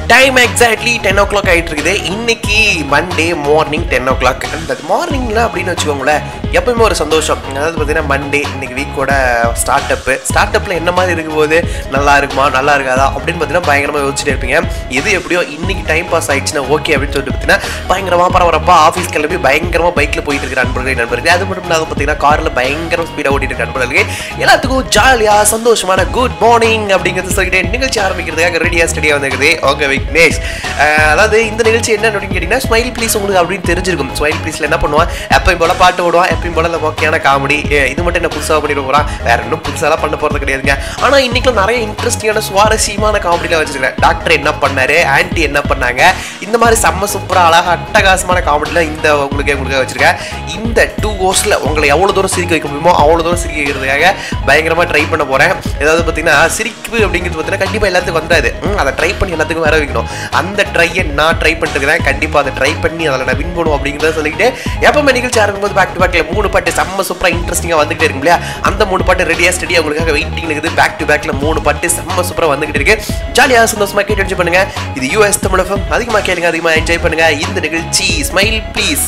Time exactly ten o'clock ஆகிட்டு இருக்குது இன்னைக்கு Monday morning ten o'clock அந்த மார்னிங்ல அப்படின்னு வச்சுக்கோங்களேன் எப்பவுமே ஒரு சந்தோஷம் அதாவது பார்த்தீங்கன்னா மண்டே இன்னைக்கு வீக்கோட ஸ்டார்ட் அப்பு ஸ்டார்ட் அப்பில் என்ன மாதிரி இருக்கும் போது நல்லா இருக்குமா நல்லா இருக்காதா அப்படின்னு பார்த்தீங்கன்னா பயங்கரமாக யோசிச்சுட்டே இருப்பீங்க எது எப்படியோ இன்னைக்கு டைம் பாஸ் ஆயிடுச்சுன்னா ஓகே அப்படின்னு சொல்லிட்டு பார்த்தீங்கன்னா பயங்கரமாக பரபரப்பாக ஆஃபீஸ் கிளம்பி பயங்கரமாக பைக்கில் போயிட்டு இருக்கிற நண்பர்களே நண்பர்களே அது மட்டும் இல்லாமல் பார்த்தீங்கன்னா காரில் பயங்கர ஸ்பீடாக ஓட்டிட்டு இருக்க நண்பர்களே எல்லாத்துக்கும் ஜாலியாக சந்தோஷமான குட் மார்னிங் அப்படிங்கிறது சொல்லிட்டு நிகழ்ச்சி ஆரம்பிக்கிறதுக்காக ரெடியாக ஸ்டடியாக வந்துருக்குது ஓகே விக்னேஷ் அஹ் அதாவது இந்த நிகழ்ச்சி என்ன அப்படின்னு கேட்டிங்கன்னா ஸ்மைல் ப்ளீஸ் உங்களுக்கு அப்படின்னு தெரிஞ்சிருக்கும் ஸ்மைல் ப்ளீஸில் என்ன பண்ணுவான் எப்பயும் போல பாட்டு ஓடுவான் எப்பயும் போல இந்த மொக்கையான காமெடி இது மட்டும் என்ன புதுசாக பண்ணிட்டு போகிறான் வேற இன்னும் புதுசாலாம் பண்ண போகிறது கிடையாதுங்க ஆனால் இன்னைக்கும் நிறைய இன்ட்ரெஸ்டிங்கான சுவாரஸ்யமான காமெடியில் வச்சிருக்கேன் டாக்டர் என்ன பண்ணாரு ஆன்ட்டி என்ன பண்ணாங்க இந்த மாதிரி செம்ம சூப்பராக அழகா அட்டகாசமான காமெடியில் இந்த உங்களுக்கு உங்களுக்கு வச்சிருக்கேன் இந்த டூ ஹோர்ஸில் உங்களை எவ்வளோ தூரம் சிரிக்க வைக்க முடியுமோ அவ்வளோ தூரம் சிரிக்க வைக்கிறதுக்காக பயங்கரமாக ட்ரை பண்ண போகிறேன் ஏதாவது பார்த்தீங்கன்னா சிரிப்பு அப்படிங்கிறது பார்த்தீங்கன்னா கண்டிப்பாக எல்லாத்துக்கும் வந்தாது ம், அதை ட்ரை பண்ணி எல்லாத்துக்கும் வர வைக்கணும் அந்த ட்ரையை நான் ட்ரை பண்ணிட்டு இருக்கிறேன் கண்டிப்பாக அதை ட்ரை பண்ணி அதில் நான் வின் பண்ணுவோம் அப்படிங்கிறத சொல்லிக்கிட்டு எப்பவுமே நிகழ்ச்சி ஆரம்பிக்கும்போது பேக் டு பேக்கில் மூணு பாட்டு செம்ம சூப்பராக இன்ட்ரெஸ்டிங்காக வந்துகிட்டே இருக்கும் இல்லையா அந்த மூணு பாட்டு ரெடியாக ஸ்டடியாக உங்களுக்காக வெயிட்டிங் இருக்குது பேக் டு பேக்கில் மூணு பாட்டு செம்ம சூப்பராக வந்துகிட்டு இருக்கு ஜாலியாக சந்தோஷமாக கேட்டு என்ஜாய் பண்ணுங்க இது யூஎஸ் தமிழகம் அதிகமாக கேளுங்க அதிகமாக என்ஜாய் பண்ணுங்க இந்த நிகழ்ச்சி ஸ்மைல் ப்ளீஸ்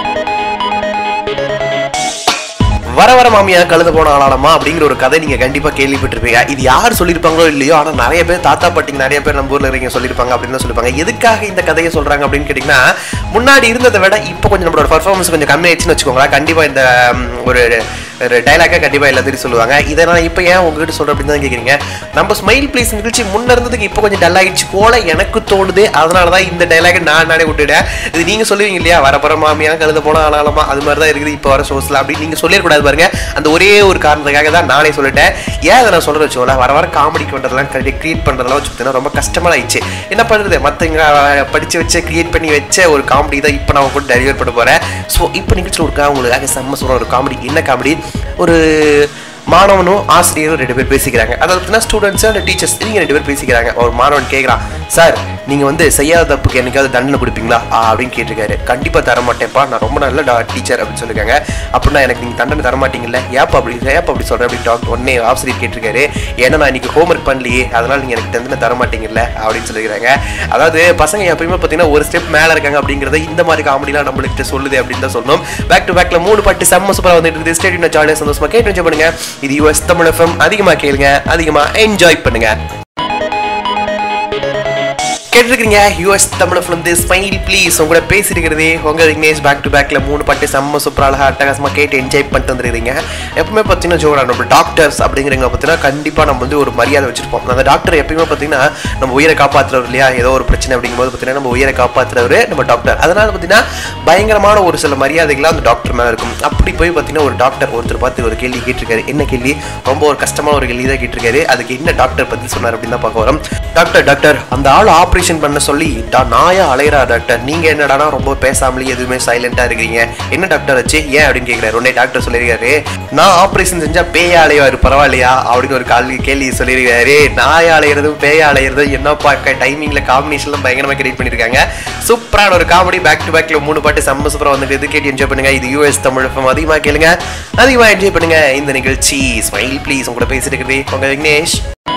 வர வர மாமியா கழுத போன ஆளாளமா அப்படிங்கிற ஒரு கதை நீங்க கண்டிப்பா கேள்விப்பட்டிருப்பீங்க இது யார் சொல்லியிருப்பாங்களோ இல்லையோ ஆனா நிறைய பேர் தாத்தா பாட்டிங்க நிறைய பேர் நம்ம ஊர்ல இருக்கீங்க சொல்லியிருப்பாங்க அப்படின்னு தான் சொல்லியிருப்பாங்க எதுக்காக இந்த கதையை சொல்றாங்க அப்படின்னு கேட்டீங்கன்னா முன்னாடி இருந்ததை விட இப்போ கொஞ்சம் நம்மளோட பர்ஃபார்மன்ஸ் கொஞ்சம் கம்மியாயிடுச்சுன்னு வச்சுக்கோங்களேன் கண்டிப்பா இந்த ம், ஒரு ஒரு டைலாக்கா கண்டிப்பா எல்லாத்தையும் சொல்லுவாங்க இதை நான் இப்போ ஏன் உங்ககிட்ட சொல்றேன் அப்படின்னு தான் கேட்குறீங்க நம்ம ஸ்மைல் ப்ளீஸ் நிகழ்ச்சி முன்ன இருந்ததுக்கு இப்போ கொஞ்சம் டல் ஆயிடுச்சு போல எனக்கு தோணுது அதனால தான் இந்த டைலாக நான் நானே விட்டுட்டேன் இது நீங்க சொல்லுவீங்க இல்லையா வரப்போற மாமியா கழுத போனா ஆனாலுமா அது மாதிரி தான் இருக்குது இப்போ வர ஷோஸ்ல அப்படின்னு நீங்க சொல்லிடக்கூடாது பாருங்க அந்த ஒரே ஒரு காரணத்துக்காக தான் நானே சொல்லிட்டேன் ஏன் அதை நான் சொல்ற வச்சோம்ல வர வர காமெடி பண்றதெல்லாம் கிரியேட் பண்றதெல்லாம் வச்சு பார்த்தீங்கன்னா ரொம்ப கஷ்டமா ஆயிடுச்சு என்ன பண்றது மற்றவங்க படிச்சு வச்சு கிரியேட் பண்ணி வச்ச ஒரு காமெடி தான் இப்போ நான் கூட டெலிவர் பண்ண போறேன் ஸோ இப்போ நிகழ்ச்சியில் ஒரு உங்களுக்காக செம்ம சொல்ற ஒரு காமெடி என்ன காமெடி ஒரு மாணவனும் ஆசிரியரும் ரெண்டு பேர் பேசிக்கிறாங்க அதாவது பார்த்தீங்கன்னா ஸ்டூடெண்ட்ஸ் அண்ட் டீச்சர்ஸ் இவங்க ரெண்டு பேர் பேசிக்கிறாங்க ஒரு மாணவன் கேட்குறான் சார் நீங்கள் வந்து செய்யாத தப்புக்கு என்னைக்காவது தண்டனை கொடுப்பீங்களா ஆ, அப்படின்னு கேட்டிருக்காரு கண்டிப்பாக தர மாட்டேன்ப்பா நான் ரொம்ப நல்ல டீச்சர் அப்படின்னு சொல்லியிருக்காங்க அப்படின்னா எனக்கு நீங்கள் தண்டனை தர மாட்டீங்கல்ல ஏப்பா அப்படி ஏப்பா அப்படி சொல்கிறேன் அப்படின்னு டாக்டர் உடனே ஆசிரியர் கேட்டிருக்காரு ஏன்னா நான் இன்னைக்கு ஹோம்ஒர்க் பண்ணலையே அதனால நீங்கள் எனக்கு தண்டனை தர மாட்டீங்கல்ல அப்படின்னு சொல்லியிருக்காங்க அதாவது பசங்க எப்பயுமே பார்த்தீங்கன்னா ஒரு ஸ்டெப் மேலே இருக்காங்க அப்படிங்கிறத இந்த மாதிரி காமெடிலாம் நம்மளுக்கு சொல்லுது அப்படின்னு தான் சொல்லணும் பேக் டு பேக்ல மூணு பாட்டு செம்ம சூப்பராக வந்துட்டு இருக்குது ஸ்டேடியம் ஜாலியாக சந்தோஷமா கேட்டு enjoy பண்ணுங்க இது யூஎஸ் தமிழ் எஃப்எம் அதிகமாக கேளுங்க அதிகமாக என்ஜாய் பண்ணுங்க கேட்டிருக்கீங்க யூஎஸ் தமிழ் வந்து ஸ்மைல் ப்ளீஸ் உங்க கூட பேசியிருக்கிறது உங்க விக்னேஷ் பேக் டு பேக்ல மூணு பாட்டு செம்ம சூப்பர் அழகா அட்டகாசமா கேட்டு என்ஜாய் பண்ணிட்டு வந்துருக்கீங்க எப்பவுமே பார்த்தீங்கன்னா ஜோரா நம்ம டாக்டர்ஸ் அப்படிங்கிறவங்க பார்த்தீங்கன்னா கண்டிப்பாக நம்ம வந்து ஒரு மரியாதை வச்சிருப்போம் அந்த டாக்டர் எப்பயுமே பார்த்தீங்கன்னா நம்ம உயிரை காப்பாற்றுறவர் இல்லையா ஏதோ ஒரு பிரச்சனை அப்படிங்கும்போது பார்த்தீங்கன்னா நம்ம உயிரை காப்பாற்றுறவர் நம்ம டாக்டர் அதனால பார்த்தீங்கன்னா பயங்கரமான ஒரு சில மரியாதைகள்லாம் அந்த டாக்டர் மேலே இருக்கும் அப்படி போய் பார்த்தீங்கன்னா ஒரு டாக்டர் ஒருத்தர் பார்த்து ஒரு கேள்வி கேட்டிருக்காரு என்ன கேள்வி ரொம்ப ஒரு கஷ்டமான ஒரு கேள்வி தான் கேட்டிருக்காரு அதுக்கு என்ன டாக்டர் பத்தி சொன்னார் அப்படின்னு தான் பார்க்க வரோம் டாக்டர் டாக்டர் அந்த ஆள் ஆப்ரேஷன் பண்ண சொல்லி டா- நாயா அலையறா டாக்டர் நீங்க என்னடானா ரொம்ப பேசாமலே எதுவுமே சைலண்டா இருக்கீங்க என்ன டாக்டர் ஆச்சு ஏன் அப்படின்னு கேட்கிறாரு உடனே டாக்டர் சொல்லியிருக்காரு நான் ஆப்ரேஷன் செஞ்சா பேயா அலைவாரு பரவாயில்லையா அப்படின்னு ஒரு கால் கேள்வி சொல்லியிருக்காரு நாயா அலையிறதும் பேயா அலையிறதும் என்னப்பா டைமிங்ல காம்பினேஷன்லாம் பயங்கரமா கிரியேட் பண்ணிருக்காங்க சூப்பரான ஒரு காமெடி பேக் டு பேக்ல மூணு பாட்டு செம்ம சூப்பரா வந்துட்டு இது கேட்டு என்ஜாய் பண்ணுங்க இது யூஎஸ் தமிழ் FM அதிகமா கேளுங்க அதிகமா என்ஜாய் பண்ணுங்க இந்த நிகழ்ச்சி ஸ்மைல் ப்ளீஸ் உங்களோட பேசிட்டு இருக்குது உங்க Vignesh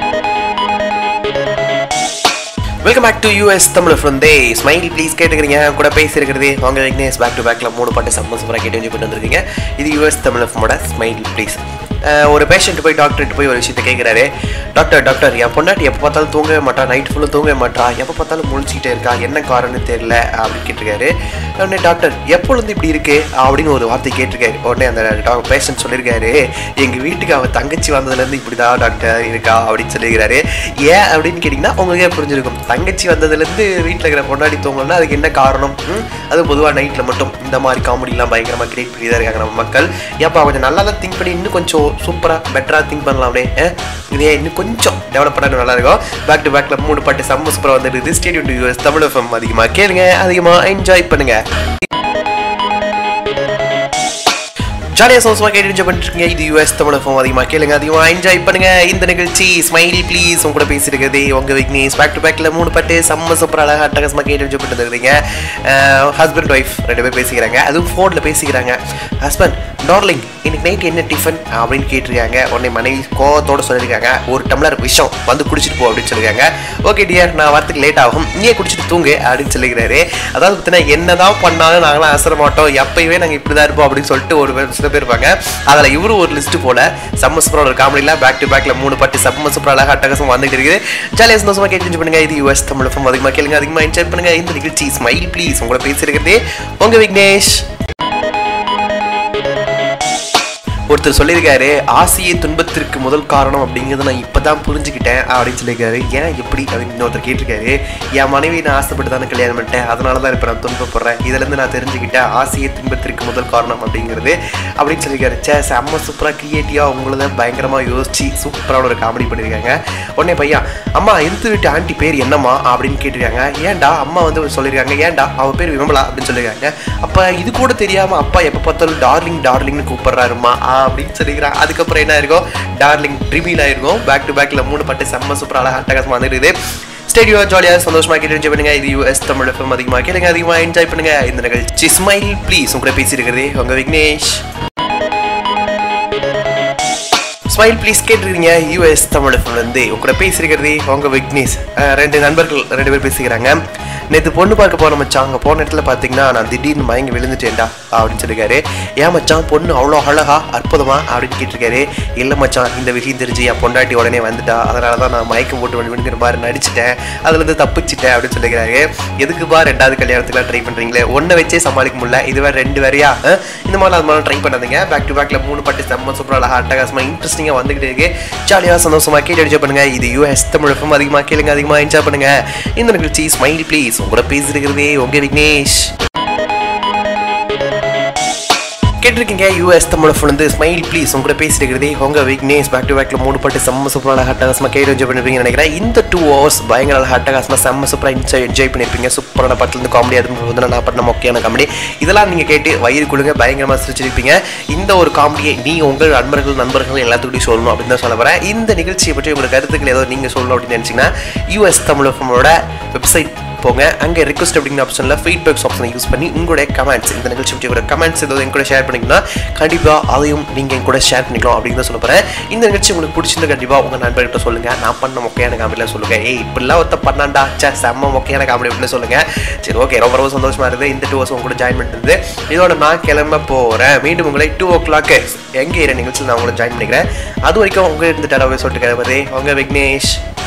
welcome back to US Tamil from the smile please கேட்டுக்கிறீங்க கூட பேசியிருக்கிறது உங்க விக்னேஷ் பேக் டு பேக்கில் மூணு பாட்டு செம்ம சூப்பராக கேட்டு என்ஜாய் பண்ணிட்டு வந்திருக்கீங்க இது யூஎஸ் தமிழ் ஃப்ரமோட ஸ்மைல் ப்ளீஸ் ஒரு பேஷண்ட் போய் டாக்டர்கிட்ட போய் ஒரு விஷயத்த கேட்குறாரு டாக்டர் டாக்டர் என் பொண்டாட்டி எப்போ பார்த்தாலும் தூங்கவே மாட்டா நைட் ஃபுல்லும் தூங்கவே மாட்டா எப்போ பார்த்தாலும் முழிச்சிக்கிட்டே இருக்கா என்ன காரணம்னு தெரியல அப்படின்னு கேட்டிருக்காரு உடனே டாக்டர் எப்பொழுது இப்படி இருக்கு அப்படின்னு ஒரு வார்த்தை கேட்டிருக்காரு உடனே அந்த பேஷண்ட் சொல்லியிருக்காரு எங்கள் வீட்டுக்கு அவன் தங்கச்சி வந்ததுலேருந்து இப்படி தான் டாக்டர் இருக்கா அப்படின்னு சொல்லியிருக்காரு ஏன் அப்படின்னு கேட்டிங்கன்னா உங்களுக்கே புரிஞ்சிருக்கும் தங்கச்சி வந்ததுலேருந்து வீட்டில் இருக்கிற பொண்டாடி தூங்கணும்னா அதுக்கு என்ன காரணம் ம்? அது பொதுவாக நைட்டில் மட்டும் இந்த மாதிரி காமெடிலாம் பயங்கரமாக கிரியேட் பண்ணி தான் இருக்காங்க நம்ம மக்கள் ஏப்பா கொஞ்சம் நல்லா தான் திங்க் பண்ணி இன்னும் கொஞ்சம் சூப்பராக பெட்டராக திங்க் பண்ணலாம் அப்படியே ஆ? இதே இன்னும் கொஞ்சம் டெவலப் பண்ணாலும் நல்லா இருக்கும் பேக் டு பேக்கில் மூணு பாட்டு செம்ம சூப்பராக வந்துருக்கு stadium to US Tamil FM அதிகமாக கேளுங்க அதிகமாக என்ஜாய் பண்ணுங்க ஜாலியாக சோசமாக கேட்டு என்ஜாய் பண்ணிருக்கீங்க இது யூஎஸ் தமிழ் ஃபோன் அதிகமாக கேளுங்க அதிகமாக என்ஜாய் பண்ணுங்க இந்த நிகழ்ச்சி ஸ்மைலி ப்ளீஸ் உங்க கூட பேசியிருக்கிறது உங்க விக்னேஷ் பேக் டு பேக்கில் மூணு பாட்டு செம்ம சூப்பர் அழகாக அட்டகாசமாக கேட்டு என்ஜாய் பண்ணிட்டு இருக்கிறீங்க ஹஸ்பண்ட் ஒய்ஃப் ரெண்டு பேர் பேசிக்கிறாங்க அதுவும் ஃபோனில் பேசிக்கிறாங்க ஹஸ்பண்ட் டார்லிங் இன்னைக்கு நைட் என்ன டிஃபன் அப்படின்னு கேட்டிருக்காங்க உடனே மனைவி கோவத்தோட சொல்லியிருக்காங்க ஒரு டம்ளர் விஷம் வந்து குடிச்சிட்டு போ அப்படின்னு சொல்லியிருக்காங்க ஓகே டியர் நான் வரத்துக்கு லேட் ஆகும் நீயே குடிச்சிட்டு தூங்கு அப்படின்னு சொல்லிக்கிறாரு அதாவது பார்த்தீங்கன்னா என்னதான் பண்ணாலும் நாங்களாம் அசர மாட்டோம் எப்பயுமே நாங்கள் இப்படி தான் இருப்போம் அப்படின்னு சொல்லிட்டு ஒரு பேர் சில பேர் இருப்பாங்க அதில் இவரும் ஒரு லிஸ்ட் போல செம்ம சூப்பராக ஒரு காமெடியில் பேக் டு பேக்கில் மூணு பாட்டு செம்ம சூப்பராக அழகாக அட்டகாசம் வந்துட்டு இருக்குது ஜாலியாக சந்தோஷமாக கேட்டு enjoy பண்ணுங்க இது யூஎஸ் தமிழ் FM அதிகமாக கேளுங்க அதிகமாக என்ஜாய் பண்ணுங்க இந்த நிகழ்ச்சி ஸ்மைல் ப்ளீஸ் உங்களை பேசியிருக்கிறதே உங்க விக்னேஷ் ஒருத்தர் சொல்லியிருக்காரு ஆசையை துன்பத்திற்கு முதல் காரணம் அப்படிங்கிறத நான் இப்பதான் புரிஞ்சுக்கிட்டேன் அப்படின்னு சொல்லியிருக்காரு ஏன் எப்படி அப்படின்னு இன்னொருத்தர் கேட்டிருக்காரு என் மனைவி நான் ஆசைப்பட்டு தானே கல்யாணம் பண்ணிட்டேன் அதனால தான் இப்போ நான் துன்பப்படுறேன் இதுலேருந்து நான் தெரிஞ்சுக்கிட்டேன் ஆசையை துன்பத்திற்கு முதல் காரணம் அப்படிங்கிறது அப்படின்னு சொல்லியிருக்காரு சே செம்ம சூப்பராக க்ரியேட்டிவாக உங்களை பயங்கரமாக யோசிச்சு சூப்பரான ஒரு காமெடி பண்ணியிருக்காங்க உடனே பையன் அம்மா எதிர்த்து வீட்டு ஆண்டி பேர் என்னம்மா அப்படின்னு கேட்டிருக்காங்க ஏன்டா அம்மா வந்து சொல்லியிருக்காங்க ஏன்டா அவ பேர் விமலா அப்படின்னு சொல்லியிருக்காங்க அப்போ இது கூட தெரியாமல் அப்பா எப்போ பார்த்தாலும் டார்லிங் டார்லிங்னு கூப்பிடுறாருமா அப்படின்னு சொல்லிக்கிறான் அதுக்கப்புறம் என்ன ஆயிருக்கும் டார்லிங் ட்ரிமில் ஆயிருக்கும் பேக் டு பேக்கில் மூணு பட்டு செம்ம சூப்பர் அழகாக அட்டகாசமாக வந்துருக்குது ஸ்டேடியோ ஜாலியாக சந்தோஷமாக கேட்டு என்ஜாய் பண்ணுங்க இது யூஎஸ் தமிழ் எஃப்எம் அதிகமாக கேளுங்க அதிகமாக என்ஜாய் பண்ணுங்க இந்த நிகழ்ச்சி ஸ்மைல் ப்ளீஸ் உங்களை பேசியிருக்கிறதே உங்க விக்னேஷ் ஸ்மைல் ப்ளீஸ் கேட்டிருக்கீங்க யூஎஸ் தமிழ் வந்து உங்களோட பேசியிருக்கிறதே உங்க விக்னேஷ் அஹ் ரெண்டு நண்பர்கள் ரெண்டு பேர் பேசிக்கிறாங்க நேற்று பொண்ணு பார்க்க போன மச்சான் அங்கே போன இடத்துல பார்த்தீங்கன்னா நான் திடீர்னு மயங்கி விழுந்துட்டேன்டா அப்படின்னு சொல்லியிருக்காரு ஏன் மச்சான் பொண்ணு அவ்வளோ அழகா அற்புதமா அப்படின்னு கேட்டிருக்காரு இல்லை மச்சான் இந்த விஷயம் தெரிஞ்சு என் பொண்டாட்டி உடனே வந்துட்டா அதனால தான் நான் மயக்கம் போட்டு விழு விழுங்கிற மாதிரி நடிச்சிட்டேன் அதுலேருந்து தப்பிச்சிட்டேன் அப்படின்னு சொல்லிக்கிறாரு எதுக்குப்பா ரெண்டாவது கல்யாணத்துக்குலாம் ட்ரை பண்ணுறீங்களே ஒன்றை வச்சே சமாளிக்க முடியல இதுவே ரெண்டு வேறையா அஹ்? இந்த மாதிரி அது மாதிரி ட்ரை பண்ணாதீங்க பேக் டு பேக்கில் மூணு பாட்டு செம்ம சூப்பராக அழகா அட்டகாசமாக இன்ட்ரெஸ்டிங்காக வந்துகிட்டே இருக்கு ஜாலியாக சந்தோஷமாக கேட்டு என்ஜாய் பண்ணுங்க இது யூஎஸ் தமிழகம் அதிகமாக கேளுங்க அதிகமாக என்ஜாய் பண்ணுங்க இந்த நிகழ்ச்சி ஸ்மைல் ப்ளீஸ் உங்களோட பேசிருக்கிறதே உங்க விக்னேஷ் கேட்டிருக்கீங்க யூஎஸ் தமிழ் வந்து ஸ்மைல் ப்ளீஸ் உங்க கூட பேசிருக்கிறதே உங்க விக்னேஷ் பேக் டு பேக்ல மூணு பாட்டு செம்ம சூப்பராக ஹட்டகாசமாக கேட்டு என்ஜாய் பண்ணிருப்பீங்கன்னு நினைக்கிறேன் இந்த டூ ஹவர்ஸ் பயங்கர ஹட்டகாசமாக செம்ம சூப்பராக என்ஜாய் என்ஜாய் பண்ணிருப்பீங்க சூப்பரான பாட்டுலேருந்து காமெடி அது வந்து நான் பண்ண முக்கியமான காமெடி இதெல்லாம் நீங்கள் கேட்டு வயிறு கொடுங்க பயங்கரமாக சிரிச்சிருப்பீங்க இந்த ஒரு காமெடியை நீ உங்கள் நண்பர்கள் நண்பர்கள் எல்லாத்துக்கிட்டையும் சொல்லணும் அப்படின்னு தான் சொல்ல வரேன் இந்த நிகழ்ச்சியை பற்றி உங்களுக்கு கருத்துக்கள் ஏதோ நீங்கள் சொல்லணும் அப்படின்னு நினச்சிங்கன்னா யூஎஸ் தமிழ் வெப்சைட் போங்க அங்கே ரிக்வஸ்ட் அப்படிங்கிற ஆப்ஷனில் ஃபீட்பேக்ஸ் ஆப்ஷனை யூஸ் பண்ணி உங்களுடைய கமெண்ட்ஸ் இந்த நிகழ்ச்சி பற்றி கூட கமெண்ட்ஸ் ஏதாவது என் கூட ஷேர் பண்ணிங்கன்னா கண்டிப்பாக அதையும் நீங்கள் என் கூட ஷேர் பண்ணிக்கலாம் அப்படின்னு தான் சொல்ல போகிறேன் இந்த நிகழ்ச்சி உங்களுக்கு பிடிச்சிருந்தா கண்டிப்பாக உங்கள் நண்பர்கிட்ட சொல்லுங்கள் நான் பண்ண மொக்கையான காமெடியில் சொல்லுங்கள் ஏய் இப்படிலாம் ஒருத்த பண்ணாண்டா சே செம்ம மொக்கையான காமெடி அப்படின்னு சொல்லுங்கள் சரி ஓகே ரொம்ப ரொம்ப சந்தோஷமாக இருக்குது இந்த டூ ஹவர்ஸ் கூட ஜாயின் பண்ணிட்டு இதோட நான் கிளம்ப போகிறேன் மீண்டும் உங்களை டூ ஓ கிளாக்கு எங்கே இரு நிகழ்ச்சியில் நான் உங்களை ஜாயின் பண்ணிக்கிறேன் அது வரைக்கும் உங்கள் இருந்து டராவே சொல்லிட்டு கிளம்புறதே உங்கள் விக்னேஷ்